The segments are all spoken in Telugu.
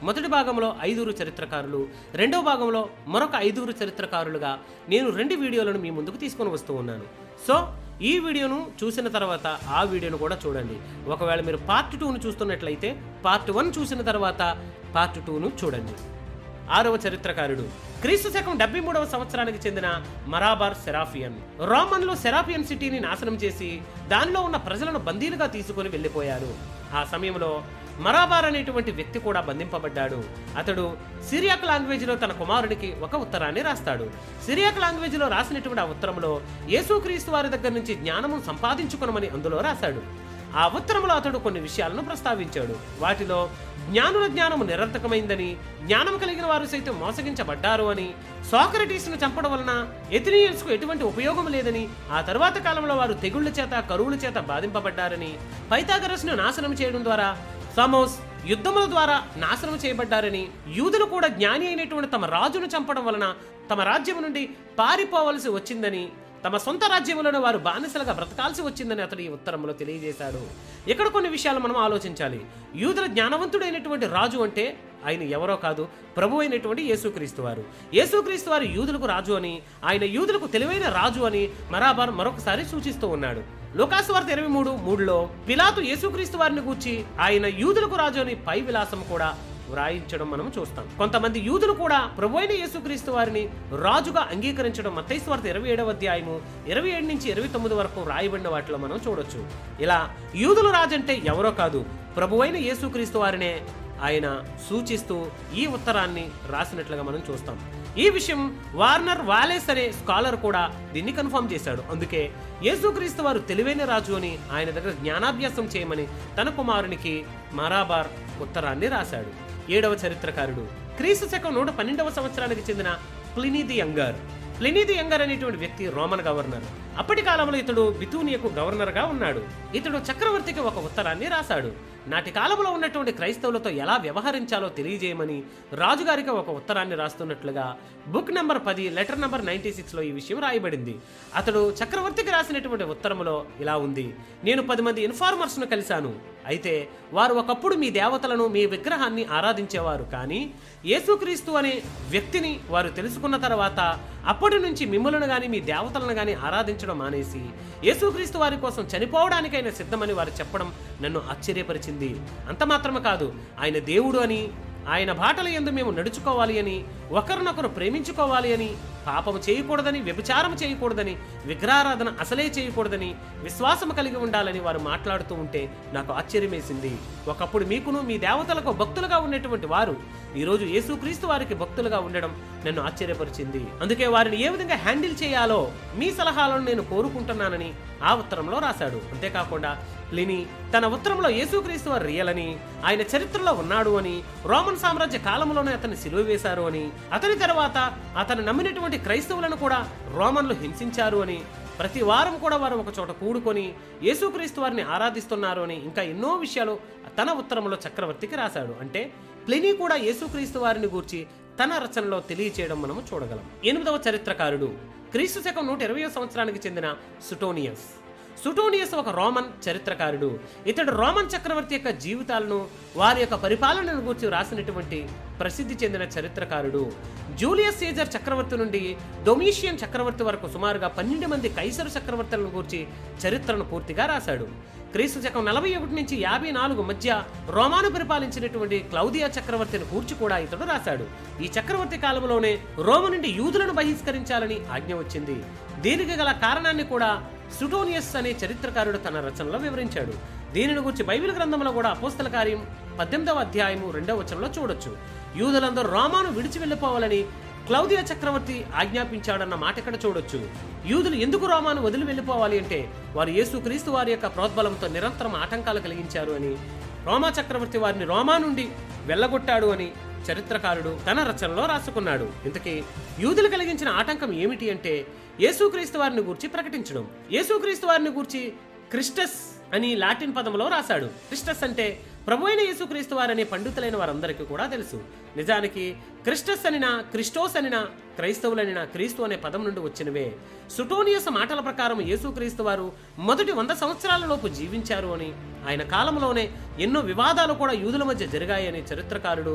మొదటి భాగంలో ఐదుగురు చరిత్రకారులు రెండవ భాగంలో మరొక ఐదుగురు చరిత్రకారులుగా నేను రెండు వీడియోలను మీ ముందుకు తీసుకొని వస్తూ ఉన్నాను సో ఈ వీడియోను చూసిన తర్వాత ఆ వీడియోను కూడా చూడండి ఒకవేళ మీరు పార్ట్ టూను చూస్తున్నట్లయితే పార్ట్ వన్ చూసిన తర్వాత పార్ట్ టూను చూడండి ఆరవ చరిత్రకారుడు క్రీస్తు శకం డెబ్బై మూడవ సంవత్సరానికి చెందిన మరాబార్ సెరాఫియన్ రోమన్లో సెరాఫియన్ సిటీని నాశనం చేసి దానిలో ఉన్న ప్రజలను బందీలుగా తీసుకుని వెళ్ళిపోయారు ఆ సమయంలో మరాబార్ అనేటువంటి వ్యక్తి కూడా బంధింపబడ్డాడు అతడు సిరియాక్ లాంగ్వేజ్లో తన కుమారునికి ఒక ఉత్తరాన్ని రాస్తాడు సిరియాక్ లాంగ్వేజ్లో రాసినటువంటి ఆ ఉత్తరంలో యేసుక్రీస్తు వారి దగ్గర నుంచి జ్ఞానము సంపాదించుకునమని అందులో రాశాడు ఆ ఉత్తరంలో అతడు కొన్ని విషయాలను ప్రస్తావించాడు వాటిలో జ్ఞానుల జ్ఞానము నిరర్థకమైందని జ్ఞానం కలిగిన వారు సైతం మోసగించబడ్డారు అని సాక్రటీస్ను చంపడం వలన ఎథినియన్స్కు ఎటువంటి ఉపయోగం లేదని ఆ తర్వాత కాలంలో వారు తెగుళ్ల చేత కరువుల చేత బాధింపబడ్డారని పైథాగరస్ను నాశనం చేయడం ద్వారా సమోస్ యుద్ధముల ద్వారా నాశనం చేయబడ్డారని యూదులు కూడా జ్ఞాని అయినటువంటి తమ రాజును చంపడం వలన తమ రాజ్యం నుండి పారిపోవలసి వచ్చిందని తమ సొంత రాజ్యములను వారు బానిసలుగా బ్రతకాల్సి వచ్చిందని అతడు ఈ ఉత్తరంలో తెలియజేశాడు ఇక్కడ కొన్ని విషయాలు మనం ఆలోచించాలి యూదుల జ్ఞానవంతుడైనటువంటి రాజు అంటే ఆయన ఎవరో కాదు ప్రభు అయినటువంటి యేసుక్రీస్తు వారు యేసుక్రీస్తు వారు యూదులకు రాజు అని ఆయన యూదులకు తెలివైన రాజు అని మరాబార్ మరొకసారి సూచిస్తూ ఉన్నాడు లోకాసు వార్త ఇరవై మూడు మూడులో పిలాతు యేసుక్రీస్తు వారిని గూర్చి ఆయన యూదులకు రాజు అని పై విలాసం కూడా వ్రాయించడం మనం చూస్తాం కొంతమంది యూదులు కూడా ప్రభు అయిన యేసుక్రీస్తు వారిని రాజుగా అంగీకరించడం మత్తయి వార్త ఇరవై ఏడవ అధ్యాయము ఇరవై ఏడు నుంచి ఇరవై తొమ్మిది వరకు రాయబడిన వాటిలో మనం చూడొచ్చు ఇలా యూదుల రాజు అంటే ఎవరో కాదు ప్రభు అయిన యేసుక్రీస్తు వారినే ఆయన సూచిస్తూ ఈ ఉత్తరాన్ని రాసినట్లుగా మనం చూస్తాం ఈ విషయం వార్నర్ వాలేస్ అనే స్కాలర్ కూడా దీన్ని కన్ఫర్మ్ చేశాడు అందుకే యేసుక్రీస్తు వారు తెలివైన రాజు అని ఆయన దగ్గర జ్ఞానాభ్యాసం చేయమని తన కుమారునికి మరాబార్ ఉత్తరాన్ని రాశాడు ఏడవ చరిత్రకారుడు క్రీస్తు శకం నూట పన్నెండవ సంవత్సరానికి చెందిన Pliny the Younger Pliny the Younger అనేటువంటి వ్యక్తి రోమన్ గవర్నర్ అప్పటి కాలంలో ఇతడు బితూనియకు గవర్నర్గా ఉన్నాడు ఇతడు చక్రవర్తికి ఒక ఉత్తరాన్ని రాశాడు నాటి కాలంలో ఉన్నటువంటి క్రైస్తవులతో ఎలా వ్యవహరించాలో తెలియజేయమని రాజుగారికి ఒక ఉత్తరాన్ని రాస్తున్నట్లుగా బుక్ నెంబర్ పది లెటర్ నెంబర్ నైన్టీ సిక్స్లో ఈ విషయం రాయబడింది అతడు చక్రవర్తికి రాసినటువంటి ఉత్తరములో ఇలా ఉంది నేను పది మంది ఇన్ఫార్మర్స్ను కలిశాను అయితే వారు ఒకప్పుడు మీ దేవతలను మీ విగ్రహాన్ని ఆరాధించేవారు కానీ యేసుక్రీస్తు అనే వ్యక్తిని వారు తెలుసుకున్న తర్వాత అప్పటి నుంచి మిమ్మల్ని కానీ మీ దేవతలను కానీ ఆరాధించడం మానేసి యేసుక్రీస్తు వారి కోసం చనిపోవడానికైనా సిద్ధమని వారు చెప్పడం నన్ను ఆశ్చర్యపరిచింది అంత మాత్రమే కాదు ఆయన దేవుడు అని ఆయన బాటల యందు మేము నడుచుకోవాలి అని ఒకరినొకరు ప్రేమించుకోవాలి అని పాపము చేయకూడదని వ్యభిచారం చేయకూడదని విగ్రహారాధన అసలే చేయకూడదని విశ్వాసం కలిగి ఉండాలని వారు మాట్లాడుతూ ఉంటే నాకు ఆశ్చర్యమేసింది ఒకప్పుడు మీకును మీ దేవతలకు భక్తులుగా ఉన్నటువంటి వారు ఈరోజు యేసుక్రీస్తు వారికి భక్తులుగా ఉండడం నన్ను ఆశ్చర్యపరిచింది అందుకే వారిని ఏ విధంగా హ్యాండిల్ చేయాలో మీ సలహాలను నేను కోరుకుంటున్నానని ఆ ఉత్తరంలో రాశాడు అంతేకాకుండా ప్లిని తన ఉత్తరంలో యేసుక్రీస్తు వారు రియల్ అని ఆయన చరిత్రలో ఉన్నాడు అని రోమన్ సామ్రాజ్య కాలంలోనే అతన్ని సిలువ వేశారు అని అతని తర్వాత అతను నమ్మినటువంటి క్రైస్తవులను కూడా రోమన్లు హింసించారు అని ప్రతి వారం కూడా వారు ఒక చోట కూడుకొని యేసుక్రీస్తు వారిని ఆరాధిస్తున్నారు అని ఇంకా ఎన్నో విషయాలు తన ఉత్తరంలో చక్రవర్తికి రాశాడు అంటే ప్లిని కూడా యేసుక్రీస్తు వారిని గూర్చి తన రచనలో తెలియచేయడం మనము చూడగలం ఎనిమిదవ చరిత్రకారుడు క్రీస్తు శకం నూట ఇరవై సంవత్సరానికి చెందిన సుటోనియస్ సుటోనియస్ ఒక రోమన్ చరిత్రకారుడు ఇతడు రోమన్ చక్రవర్తి యొక్క జీవితాలను వారి యొక్క పరిపాలనను గురించి రాసినటువంటి ప్రసిద్ధి చెందిన చరిత్రకారుడు జూలియస్ సీజర్ చక్రవర్తి నుండి డొమిషియన్ చక్రవర్తి వరకు సుమారుగా పన్నెండు మంది కైసరు చక్రవర్తులను గురించి చరిత్రను పూర్తిగా రాశాడు క్రీస్తు శకం నలభై ఒకటి నుంచి యాభై నాలుగు మధ్య రోమాను పరిపాలించినటువంటి క్లౌదియా చక్రవర్తిని కూర్చి కూడా ఇతడు రాశాడు ఈ చక్రవర్తి కాలంలోనే రోము నుండి యూదులను బహిష్కరించాలని ఆజ్ఞ వచ్చింది దీనికి గల కారణాన్ని కూడా సుటోనియస్ అనే చరిత్రకారుడు తన రచనలో వివరించాడు దీనిని గురించి బైబిల్ గ్రంథంలో కూడా అపోస్తల కార్యం పద్దెనిమిదవ అధ్యాయము రెండవ వచనంలో చూడొచ్చు యూదులందరూ రోమాను విడిచి వెళ్ళిపోవాలని క్లౌదియా చక్రవర్తి ఆజ్ఞాపించాడన్న మాట ఇక్కడ చూడొచ్చు యూదులు ఎందుకు రోమాను వదిలి వెళ్ళిపోవాలి అంటే వారు యేసుక్రీస్తు వారి యొక్క ప్రోద్బలంతో నిరంతరం ఆటంకాలు కలిగించారు అని రోమా చక్రవర్తి వారిని రోమా నుండి వెళ్ళగొట్టాడు అని చరిత్రకారుడు తన రచనలో రాసుకున్నాడు ఇంతకీ యూదులు కలిగించిన ఆటంకం ఏమిటి అంటే యేసుక్రీస్తు వారిని గూర్చి ప్రకటించడం యేసుక్రీస్తు వారిని గూర్చి క్రిస్టస్ అని లాటిన్ పదంలో రాశాడు క్రిస్టస్ అంటే ప్రభు అయిన యేసుక్రీస్తు వారనే పండితులైన వారందరికీ కూడా తెలుసు నిజానికి క్రిస్టస్ అనినా క్రిస్టోస్ అనినా క్రైస్తవులనినా క్రీస్తు అనే పదం నుండి వచ్చినవే సుటోనియస్ మాటల ప్రకారం యేసుక్రీస్తు వారు మొదటి వంద సంవత్సరాల లోపు జీవించారు అని ఆయన కాలంలోనే ఎన్నో వివాదాలు కూడా యూదుల మధ్య జరిగాయని చరిత్రకారుడు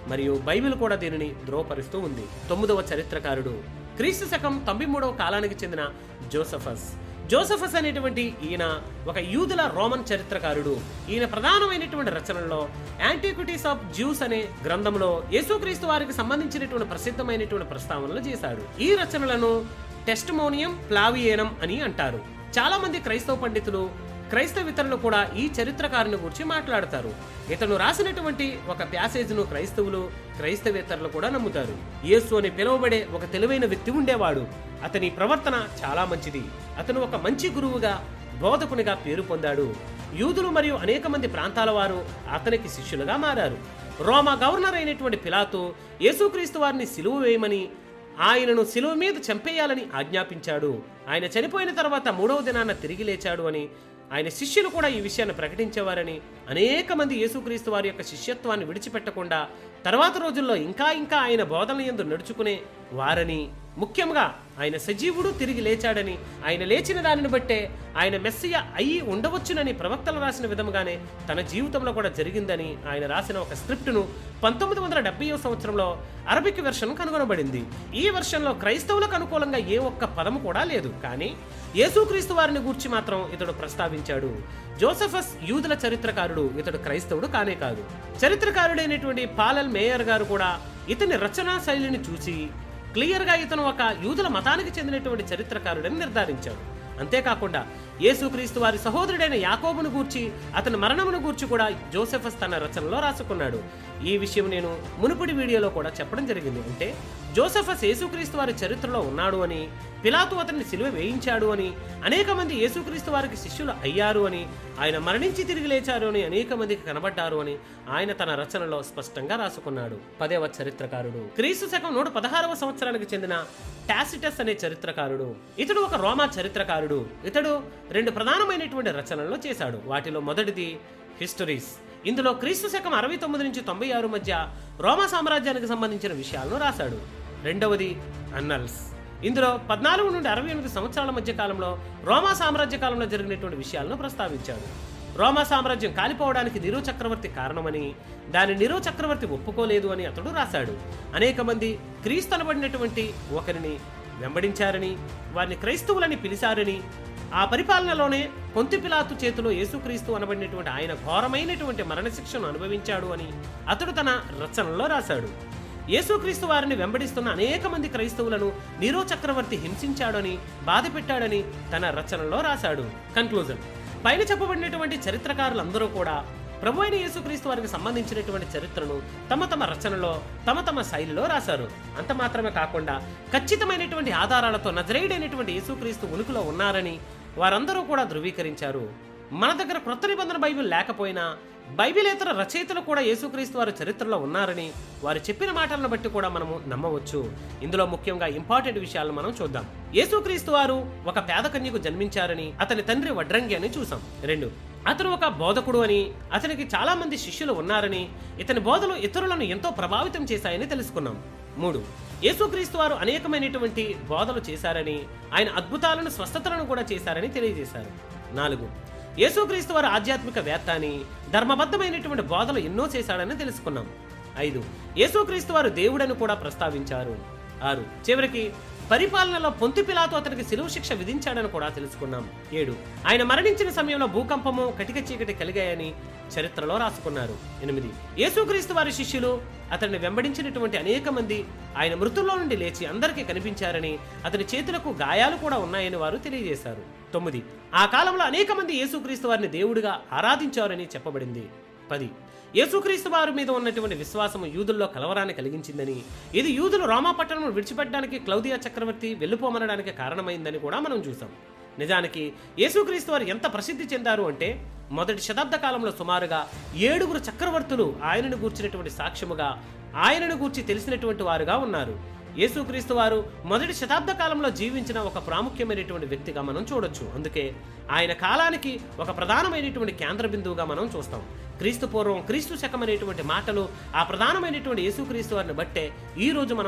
మరియు బైబిల్ కూడా దీనిని ధృవపరుస్తూ ఉంది తొమ్మిదవ చరిత్రకారుడు క్రీస్తు శకం తొంభై మూడవ కాలానికి చెందిన జోసఫస్ జోసఫస్ అనేటువంటి ఈయన ఒక యూదుల రోమన్ చరిత్రకారుడు ఈయన ప్రధానమైనటువంటి రచనల్లో యాంటిక్విటీస్ ఆఫ్ జ్యూస్ అనే గ్రంథంలో యేసుక్రీస్తు వారికి సంబంధించినటువంటి ప్రసిద్ధమైనటువంటి ప్రస్తావనలు చేశాడు ఈ రచనలను టెస్టమోనియం ప్లావియేనం అని అంటారు చాలా మంది క్రైస్తవ పండితులు క్రైస్తవితరులు కూడా ఈ చరిత్రకారుని గురించి మాట్లాడతారు ఇతను రాసినటువంటి ఒక ప్యాసేజ్ను క్రైస్తవులు క్రైస్తవేతరులు కూడా నమ్ముతారు యేసు అని పిలువబడే ఒక తెలివైన వ్యక్తి ఉండేవాడు అతని ప్రవర్తన చాలా మంచిది అతను ఒక మంచి గురువుగా బోధకునిగా పేరు పొందాడు యూదులు మరియు అనేక మంది ప్రాంతాల వారు అతనికి శిష్యులుగా మారారు రోమా గవర్నర్ అయినటువంటి పిలాతు యేసుక్రీస్తు వారిని సిలువ వేయమని ఆయనను శిలువ మీద చంపేయాలని ఆజ్ఞాపించాడు ఆయన చనిపోయిన తర్వాత మూడవ దినాన తిరిగి లేచాడు అని ఆయన శిష్యులు కూడా ఈ విషయాన్ని ప్రకటించేవారని అనేక మంది యేసుక్రీస్తు వారి యొక్క శిష్యత్వాన్ని విడిచిపెట్టకుండా తర్వాత రోజుల్లో ఇంకా ఇంకా ఆయన బోధన ఎందు నడుచుకునే వారని ముఖ్యంగా ఆయన సజీవుడు తిరిగి లేచాడని ఆయన లేచిన దానిని బట్టే ఆయన మెస్సియ అయి ఉండవచ్చునని ప్రవక్తలు రాసిన విధముగానే తన జీవితంలో కూడా జరిగిందని ఆయన రాసిన ఒక స్క్రిప్టును పంతొమ్మిది వందల డెబ్బై సంవత్సరంలో అరబిక్ వెర్షన్ కనుగొనబడింది ఈ వెర్షన్లో క్రైస్తవులకు అనుకూలంగా ఏ ఒక్క పదము కూడా లేదు కానీ యేసుక్రీస్తు వారిని గూర్చి మాత్రం ఇతడు ప్రస్తావించాడు జోసఫస్ యూదుల చరిత్రకారుడు ఇతడు క్రైస్తవుడు కానే కాదు చరిత్రకారుడైనటువంటి పాలల్ మేయర్ గారు కూడా ఇతని రచనా శైలిని చూసి క్లియర్గా ఇతను ఒక యూదుల మతానికి చెందినటువంటి చరిత్రకారుడని నిర్ధారించాడు అంతేకాకుండా యేసుక్రీస్తు వారి సహోదరుడైన యాకోబును గూర్చి అతని మరణమును గూర్చి కూడా జోసెఫస్ తన రచనలో రాసుకున్నాడు ఈ విషయం నేను మునుపటి వీడియోలో కూడా చెప్పడం జరిగింది అంటే జోసెఫస్ యేసుక్రీస్తు వారి చరిత్రలో ఉన్నాడు అని పిలాతు అతన్ని సిలువ వేయించాడు అని అనేక మంది యేసుక్రీస్తు వారికి శిష్యులు అయ్యారు అని ఆయన మరణించి తిరిగి లేచారు అని అనేక మందికి కనబడ్డారు అని ఆయన తన రచనలో స్పష్టంగా రాసుకున్నాడు పదేవ చరిత్రకారుడు క్రీస్తు శకం నూట పదహారవ సంవత్సరానికి చెందిన టాసిటస్ అనే చరిత్రకారుడు ఇతడు ఒక రోమా చరిత్రకారుడు ఇతడు రెండు ప్రధానమైనటువంటి రచనలు చేశాడు వాటిలో మొదటిది హిస్టరీస్ ఇందులో క్రీస్తు శకం అరవై తొమ్మిది నుంచి తొంభై ఆరు మధ్య రోమా సామ్రాజ్యానికి సంబంధించిన విషయాలను రాశాడు రెండవది అన్నల్స్ ఇందులో పద్నాలుగు నుండి అరవై ఎనిమిది సంవత్సరాల మధ్య కాలంలో రోమా సామ్రాజ్య కాలంలో జరిగినటువంటి విషయాలను ప్రస్తావించాడు రోమా సామ్రాజ్యం కాలిపోవడానికి నిరో చక్రవర్తి కారణమని దాని నిరో చక్రవర్తి ఒప్పుకోలేదు అని అతడు రాశాడు అనేక మంది క్రీస్తు అనబడినటువంటి ఒకరిని వెంబడించారని వారిని క్రైస్తవులని పిలిచారని ఆ పరిపాలనలోనే పొంతిపిలాతు చేతిలో యేసుక్రీస్తు అనబడినటువంటి ఆయన ఘోరమైనటువంటి మరణశిక్షను అనుభవించాడు అని అతడు తన రచనలో రాశాడు యేసుక్రీస్తు వారిని వెంబడిస్తున్న అనేక మంది క్రైస్తవులను నీరో చక్రవర్తి హింసించాడని బాధ పెట్టాడని తన రచనలో రాశాడు కన్క్లూజన్ పైన చెప్పబడినటువంటి చరిత్రకారులందరూ కూడా ప్రభు అయిన యేసుక్రీస్తు వారికి సంబంధించినటువంటి చరిత్రను తమ తమ రచనలో తమ తమ శైలిలో రాశారు అంత మాత్రమే కాకుండా ఖచ్చితమైనటువంటి ఆధారాలతో నజరేయుడైనటువంటి యేసుక్రీస్తు ఉనికిలో ఉన్నారని వారందరూ కూడా ధృవీకరించారు మన దగ్గర క్రొత్త నిబంధన బైబిల్ లేకపోయినా బైబిలేతర రచయితలు కూడా యేసుక్రీస్తు వారి చరిత్రలో ఉన్నారని వారు చెప్పిన మాటలను బట్టి కూడా మనము నమ్మవచ్చు ఇందులో ముఖ్యంగా ఇంపార్టెంట్ విషయాలను మనం చూద్దాం యేసుక్రీస్తు వారు ఒక పేద కన్యకు జన్మించారని అతని తండ్రి వడ్రంగి అని చూసాం రెండు అతను ఒక బోధకుడు అని అతనికి చాలా మంది శిష్యులు ఉన్నారని ఇతని బోధలు ఇతరులను ఎంతో ప్రభావితం చేశాయని తెలుసుకున్నాం మూడు యేసుక్రీస్తు వారు అనేకమైనటువంటి బోధలు చేశారని ఆయన అద్భుతాలను స్వస్థతలను కూడా చేశారని తెలియజేశారు నాలుగు యేసుక్రీస్తు వారు ఆధ్యాత్మిక వేత్త అని ధర్మబద్ధమైనటువంటి బోధలు ఎన్నో చేశాడని తెలుసుకున్నాం ఐదు యేసుక్రీస్తు వారు దేవుడని కూడా ప్రస్తావించారు ఆరు చివరికి పరిపాలనలో పొంతి పిలాతు అతనికి శిలువ శిక్ష విధించాడని కూడా తెలుసుకున్నాం ఏడు ఆయన మరణించిన సమయంలో భూకంపము కటిక చీకటి కలిగాయని చరిత్రలో రాసుకున్నారు ఎనిమిది యేసుక్రీస్తు వారి శిష్యులు అతన్ని వెంబడించినటువంటి అనేక మంది ఆయన మృతుల్లో నుండి లేచి అందరికీ కనిపించారని అతని చేతులకు గాయాలు కూడా ఉన్నాయని వారు తెలియజేశారు తొమ్మిది ఆ కాలంలో అనేక మంది యేసుక్రీస్తు వారిని దేవుడిగా ఆరాధించారని చెప్పబడింది పది యేసుక్రీస్తు వారి మీద ఉన్నటువంటి విశ్వాసము యూదుల్లో కలవరాన్ని కలిగించిందని ఇది యూదులు రోమా పట్టణం విడిచిపెట్టడానికి క్లౌదియా చక్రవర్తి వెళ్ళిపోమనడానికి కారణమైందని కూడా మనం చూసాం నిజానికి యేసుక్రీస్తు వారు ఎంత ప్రసిద్ధి చెందారు అంటే మొదటి శతాబ్ద కాలంలో సుమారుగా ఏడుగురు చక్రవర్తులు ఆయనను గూర్చినటువంటి సాక్ష్యముగా ఆయనను గూర్చి తెలిసినటువంటి వారుగా ఉన్నారు యేసుక్రీస్తు వారు మొదటి శతాబ్ద కాలంలో జీవించిన ఒక ప్రాముఖ్యమైనటువంటి వ్యక్తిగా మనం చూడొచ్చు అందుకే ఆయన కాలానికి ఒక ప్రధానమైనటువంటి కేంద్ర బిందువుగా మనం చూస్తాం క్రీస్తు పూర్వం క్రీస్తు శకం అనేటువంటి మాటలు ఆ ప్రధానమైనటువంటి యేసుక్రీస్తు వారిని బట్టే ఈ రోజు మనం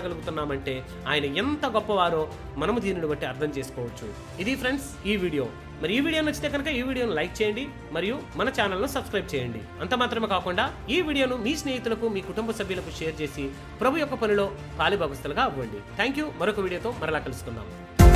మాట్లాడగలుగుతున్నామంటే ఆయన ఎంత గొప్పవారో మనము దీనిని బట్టి అర్థం చేసుకోవచ్చు ఇది ఫ్రెండ్స్ ఈ వీడియో మరి ఈ వీడియో నచ్చితే కనుక ఈ వీడియోను లైక్ చేయండి మరియు మన ఛానల్ను సబ్స్క్రైబ్ చేయండి అంత మాత్రమే కాకుండా ఈ వీడియోను మీ స్నేహితులకు మీ కుటుంబ సభ్యులకు షేర్ చేసి ప్రభు యొక్క పనిలో పాలిభాగస్తులుగా అవ్వండి థ్యాంక్ యూ మరొక వీడియోతో మరలా కలుసుకుందాం